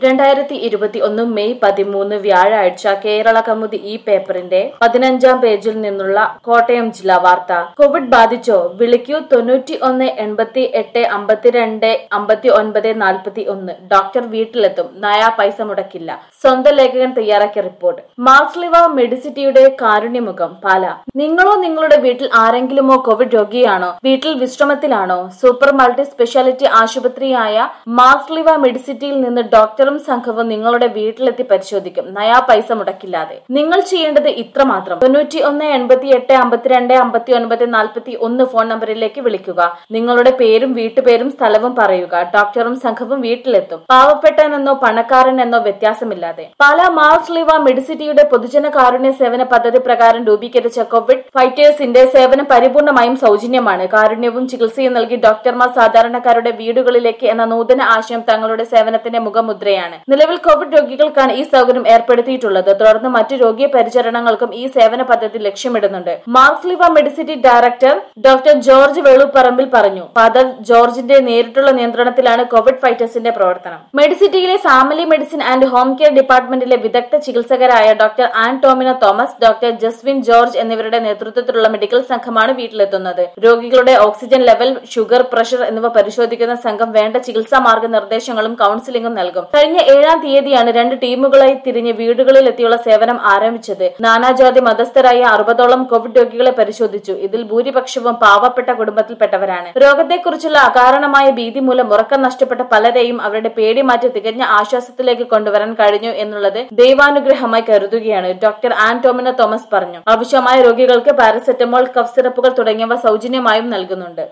രണ്ടായിരത്തി ഇരുപത്തി ഒന്ന് മെയ് പതിമൂന്ന് വ്യാഴാഴ്ച കേരള കൗമുദി ഈ പേപ്പറിന്റെ പതിനഞ്ചാം പേജിൽ നിന്നുള്ള കോട്ടയം ജില്ലാ വാർത്ത കോവിഡ് ബാധിച്ചോ വിളിക്കൂ തൊണ്ണൂറ്റി ഒന്ന് എൺപത്തി എട്ട് അമ്പത്തിരണ്ട് അമ്പത്തി ഒൻപത് നാൽപ്പത്തി ഒന്ന് ഡോക്ടർ വീട്ടിലെത്തും നയാ പൈസ മുടക്കില്ല സ്വന്തം ലേഖകൻ തയ്യാറാക്കിയ റിപ്പോർട്ട് മാർസ്ലിവ മെഡിസിറ്റിയുടെ കാരുണ്യമുഖം പാല നിങ്ങളോ നിങ്ങളുടെ വീട്ടിൽ ആരെങ്കിലുമോ കോവിഡ് രോഗിയാണോ വീട്ടിൽ വിശ്രമത്തിലാണോ സൂപ്പർ മൾട്ടി സ്പെഷ്യാലിറ്റി ആശുപത്രിയായ മാർസ്ലിവ മെഡിസിറ്റിയിൽ നിന്ന് ഡോക്ടറും സംഘവും നിങ്ങളുടെ വീട്ടിലെത്തി പരിശോധിക്കും നയാ പൈസ മുടക്കില്ലാതെ നിങ്ങൾ ചെയ്യേണ്ടത് ഇത്രമാത്രം തൊണ്ണൂറ്റി ഒന്ന് എൺപത്തി എട്ട് അമ്പത്തിരണ്ട് അമ്പത്തി ഒൻപത് നാൽപ്പത്തി ഒന്ന് ഫോൺ നമ്പറിലേക്ക് വിളിക്കുക നിങ്ങളുടെ പേരും വീട്ടുപേരും സ്ഥലവും പറയുക ഡോക്ടറും സംഘവും വീട്ടിലെത്തും പാവപ്പെട്ടവനെന്നോ പണക്കാരനെന്നോ വ്യത്യാസമില്ലാതെ പാല മാർസ് ലിവ മെഡിസിറ്റിയുടെ പൊതുജന കാരുണ്യ സേവന പദ്ധതി പ്രകാരം രൂപീകരിച്ച കോവിഡ് ഫൈറ്റേഴ്സിന്റെ സേവനം പരിപൂർണമായും സൗജന്യമാണ് കാരുണ്യവും ചികിത്സയും നൽകി ഡോക്ടർമാർ സാധാരണക്കാരുടെ വീടുകളിലേക്ക് എന്ന നൂതന ആശയം തങ്ങളുടെ സേവനത്തിന്റെ മുഖമുദ്രയാണ് നിലവിൽ കോവിഡ് രോഗികൾക്കാണ് ഈ സൗകര്യം ഏർപ്പെടുത്തിയിട്ടുള്ളത് തുടർന്ന് മറ്റു രോഗീ പരിചരണങ്ങൾക്കും ഈ സേവന പദ്ധതി ലക്ഷ്യമിടുന്നുണ്ട് Mar Sleeva medicity director doctor George Velupparambil പറഞ്ഞു ഫാദർ ജോർജിന്റെ നേരിട്ടുള്ള നിയന്ത്രണത്തിലാണ് കോവിഡ് ഫൈറ്റേഴ്സിന്റെ പ്രവർത്തനം മെഡിസിറ്റിയിലെ family medicine and home care ഡിപ്പാർട്ട്മെന്റിലെ വിദഗ്ധ ചികിത്സകരായ ഡോക്ടർ ആൻ ടോമിനോ തോമസ് ഡോക്ടർ ജസ്വിൻ ജോർജ് എന്നിവരുടെ നേതൃത്വത്തിലുള്ള മെഡിക്കൽ സംഘമാണ് വീട്ടിലെത്തുന്നത് രോഗികളുടെ ഓക്സിജൻ ലെവൽ ഷുഗർ പ്രഷർ എന്നിവ പരിശോധിക്കുന്ന സംഘം വേണ്ട ചികിത്സാ മാർഗനിർദ്ദേശങ്ങളും കൌൺസിലിംഗും നൽകും കഴിഞ്ഞ ഏഴാം തീയതിയാണ് രണ്ട് ടീമുകളായി തിരിഞ്ഞ് വീടുകളിൽ എത്തിയുള്ള സേവനം ആരംഭിച്ചത് നാനാജാതി മതസ്ഥരായ അറുപതോളം കോവിഡ് രോഗികളെ പരിശോധിച്ചു ഇതിൽ ഭൂരിപക്ഷവും പാവപ്പെട്ട കുടുംബത്തിൽപ്പെട്ടവരാണ് രോഗത്തെക്കുറിച്ചുള്ള അകാരണമായ ഭീതി മൂലം ഉറക്കം നഷ്ടപ്പെട്ട പലരെയും അവരുടെ പേടി മാറ്റി തികഞ്ഞ ആശ്വാസത്തിലേക്ക് കൊണ്ടുവരാൻ കഴിഞ്ഞു എന്നുള്ളത് ദൈവാനുഗ്രഹമായി കരുതുകയാണ് ഡോക്ടർ ആൻ ടോമിനോ തോമസ് പറഞ്ഞു ആവശ്യമായ രോഗികൾക്ക് പാരസെറ്റമോൾ കഫ് സിറപ്പുകൾ തുടങ്ങിയവ സൗജന്യമായും നൽകുന്നുണ്ട്